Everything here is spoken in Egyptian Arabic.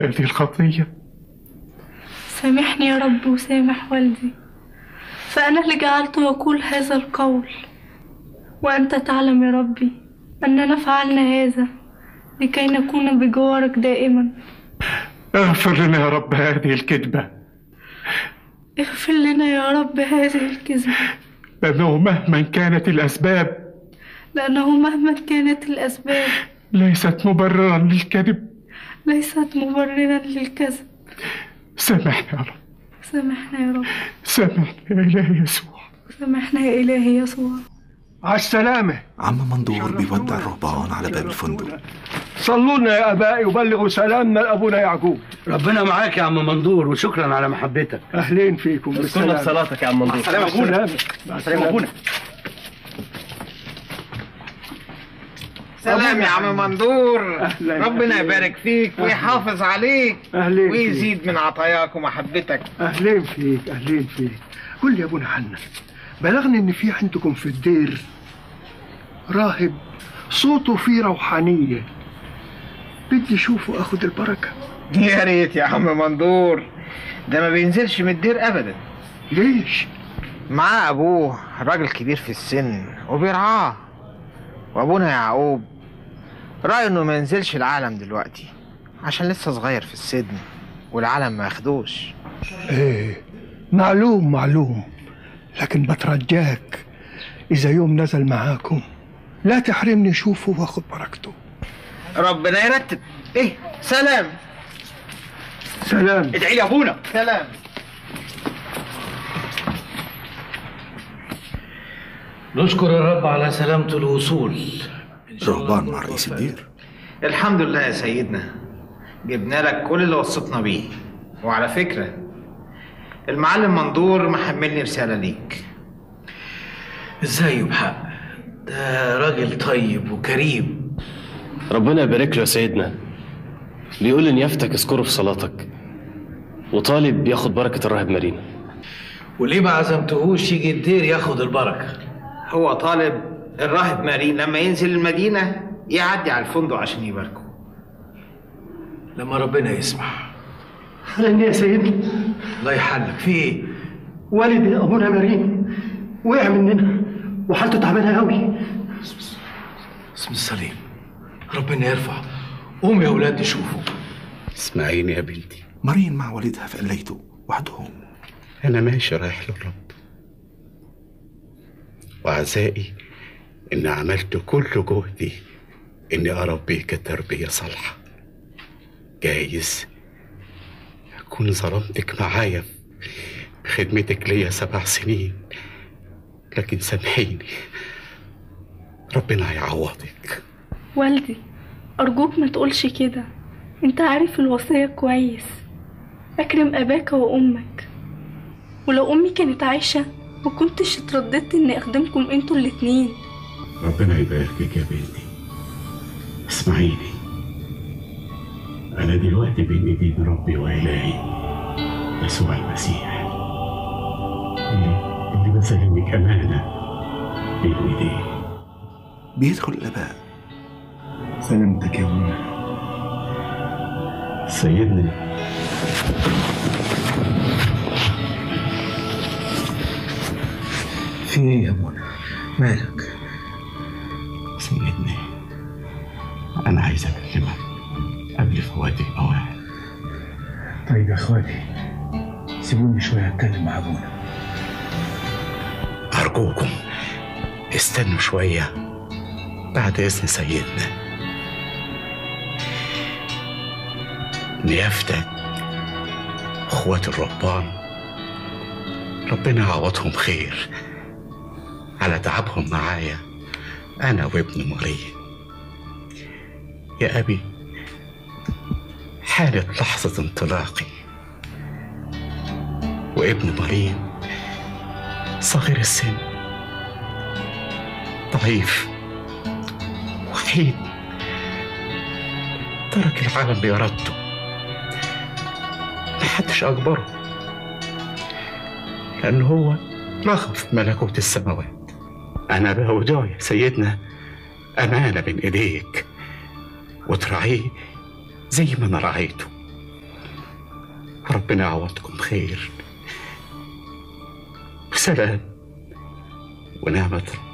هذه الخطية سامحني يا رب وسامح والدي فأنا اللي جعلته يقول هذا القول وأنت تعلم يا ربي أننا فعلنا هذا لكي نكون بجوارك دائما اغفر لنا يا رب هذه الكذبة اغفر لنا يا رب هذه الكذبة لأنه مهما كانت الأسباب لأنه مهما كانت الأسباب ليست مبررا للكذب ليست مبررا للكذب سامحنا يا رب سامحنا يا رب سامحنا يا إلهي يسوع سامحنا يا إلهي يسوع على السلامة عم مندور بيودع الرهبان على باب الفندق صلوا لنا يا ابائي وبلغوا سلامنا لابونا يعقوب ربنا معاك يا عم مندور وشكرا على محبتك اهلين فيكم كنا بالسلامة بصلاتك يا عم مندور سلام ابونا مع سلام ابونا سلام يا عم مندور أهلاً. ربنا يبارك فيك ويحافظ عليك اهلين فيك ويزيد من عطاياك ومحبتك اهلين فيك اهلين فيك قل لي يا ابونا حنا بلغني ان في عندكم في الدير راهب صوته فيه روحانية بدي اشوفه اخذ البركة يا ريت يا عم مندور ده ما بينزلش من الدير ابدا ليش؟ معاه ابوه راجل كبير في السن وبيرعاه وابونا يعقوب رأيه انه ما ينزلش العالم دلوقتي عشان لسه صغير في السن والعالم ما ياخدوش ايه معلوم معلوم لكن بترجاك اذا يوم نزل معاكم لا تحرمني اشوفه واخذ بركته ربنا يرتب ايه سلام سلام ادعي لي يا ابونا سلام نشكر الرب على سلامة الوصول إن شاء الله رهبان نكون مع رئيس موفقين. الدير الحمد لله يا سيدنا جبنا لك كل اللي وصيتنا بيه وعلى فكرة المعلم مندور محملني رسالة ليك ازاي بحق ده راجل طيب وكريم ربنا يبارك له يا سيدنا بيقول ان يفتك اذكره في صلاتك وطالب ياخد بركة الراهب مارينا وليه ما عزمتهوش يجي الدير ياخد البركة هو طالب الراهب مارين لما ينزل المدينة يعدي على الفندق عشان يباركه لما ربنا يسمح لأن يا سيدي الله يحلك في ايه والد أبونا مريم وقع مننا وحالته تعبانة أوي اسم السليم ربنا يرفع قوم يا ولاد شوفوا اسمعيني يا بنتي مارين مع والدها في قليته وحدهم أنا ماشي رايح للرب وعزائي إن عملت كل جهدي إني أربيك تربية صالحة جايز أكون ظلمتك معايا بخدمتك ليا سبع سنين لكن سامحيني ربنا هيعوضك والدي أرجوك ما تقولش كده أنت عارف الوصية كويس أكرم أباك وأمك ولو أمي كانت عايشة ما كنتش اترددت إني أخدمكم انتوا الاتنين ربنا يباركك يا بنتي اسمعيني أنا دلوقتي بين إيدين ربي وإلهي يسوع المسيح اللي, اللي بسلمك أمانة بين إيديه بيدخل الآباء سلامتك يا ابونا سيدنا في ايه يا منى مالك سيدنا أنا عايز أكلمك قبل فوات الأوان طيب يا اخواتي سيبوني شويه اتكلم مع ابونا أرجوكم استنوا شوية بعد إذن سيدنا نيافتك أخوات الرهبان ربنا يعوضهم خير على تعبهم معايا أنا وابن مريم يا أبي حانت لحظة انطلاقي وابن مريم صغير السن ضعيف وحيد ترك العالم بإرادته محدش أجبره لأن هو رغب في ملكوت السماوات أنا بودعه يا سيدنا أمانة بين إيديك وتراعيه زي ما أنا رعيته وربنا يعوضكم خير وسلام ونعمة